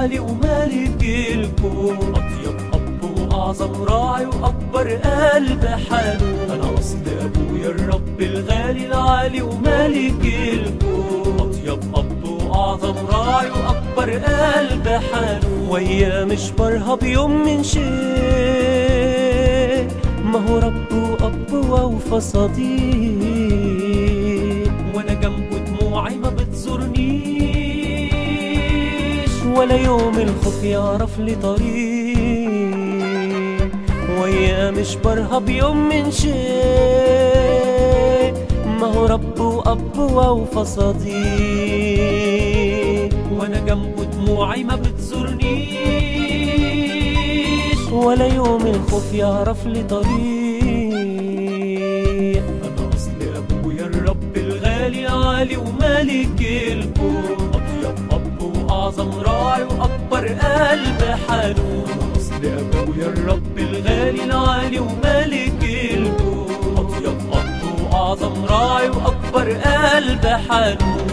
العالي ومالك الكون أطيب أب وأعظم راعي وأكبر قلب حنون أنا أصل أبويا الرب الغالي العالي ومالك الكون أطيب أب وأعظم راعي وأكبر قلب حنون ويا مش برهب يوم من شيء ما هو رب وأب وأوفى صديق وأنا جنبه دموعي ما بتزورنيش ولا يوم الخوف يعرف لي طريق ويا مش برهب يوم من شيء ما هو رب وأب وأوفى صديق وأنا جنبه دموعي ما بتزورنيش ولا يوم الخوف يعرف لي طريق أنا أصل أبويا الرب الغالي عالي ومالك الكون أطيب أب وأعظم راعي وأكبر قلب حنون أنا أصل أبويا الرب الغالي العالي ومالك الكون أطيب أب وأعظم راعي وأكبر قلب حنون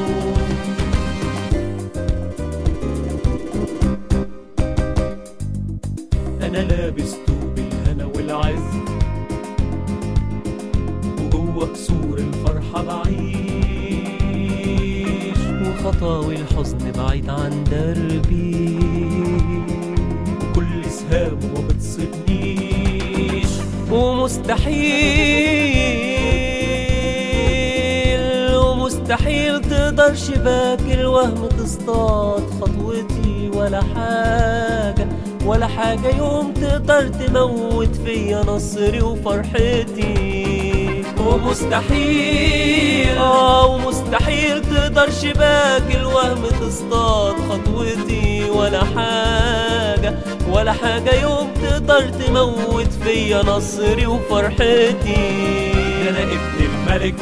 انا لابس توب الهنا والعز وجوه قصور الفرحة بعيش وخطاوي الحزن بعيد عن دربي وكل سهامه ما بتصيبنيش ومستحيل ومستحيل تقدر شباك الوهم تصطاد خطوتي ولا حاجة ولا حاجة يوم تقدر تموت فيا نصري وفرحتي ومستحيل اه ومستحيل تقدر شباك الوهم تصطاد خطوتي ولا حاجة ولا حاجة يوم تقدر تموت فيا نصري وفرحتي أنا ابن الملك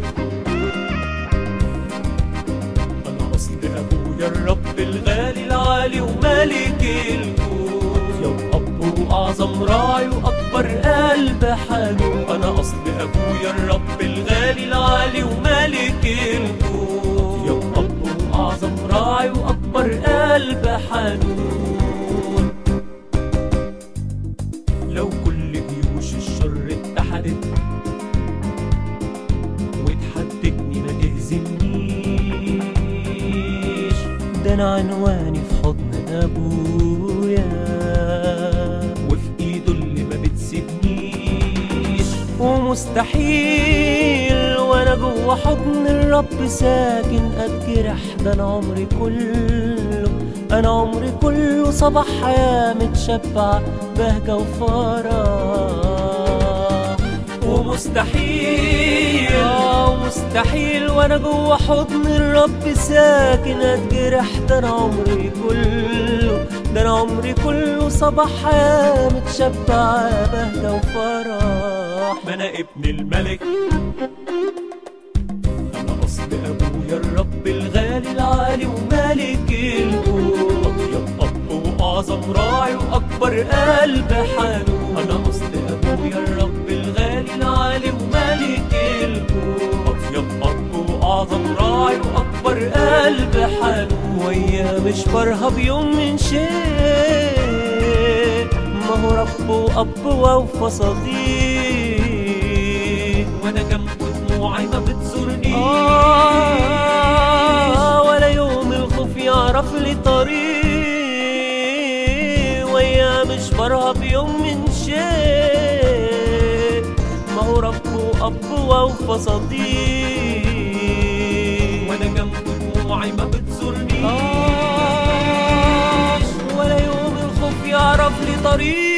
أنا أصل أبويا الرب الغالي العالي ومالك الكون يا أب وأعظم راعي وأكبر قلب حنون أنا أصل أبويا الرب الغالي العالي ومالك الكون يا أب وأعظم راعي وأكبر قلب حنون لو كل جيوش الشر اتحدت وتحددني ما تهزمنيش ده انا عنواني في حضن ابويا وفي ايده اللي ما بتسيبنيش ومستحيل وانا جوه حضن الرب ساكن اتجرح ده انا عمري كله انا عمري كله صباح حياه متشبع بهجه وفرح ومستحيل آه مستحيل وانا جوه حضن الرب ساكن اتجرح ده انا عمري كله ده انا عمري كله صباح حياه متشبع بهجه وفرح ما انا ابن الملك انا اصل ابويا الرب الغالي العالي ومالك الكون اطيب اب واعظم راعي واكبر قلب حنون انا اصل ابويا الرب الغالي العالي ومالك الكون اطيب اب واعظم راعي واكبر قلب حنون ويا مش برهب يوم من شيء ما هو رب واب واوفى صديق وانا جنبه دموعي ما بتزورنيش آه ولا يوم الخوف يعرف لي طريق ويا مش برهب يوم من شيء ما هو رب واب واوفى صديق وانا جنبه دموعي ما بتزورنيش ولا يوم الخوف يعرف لي طريق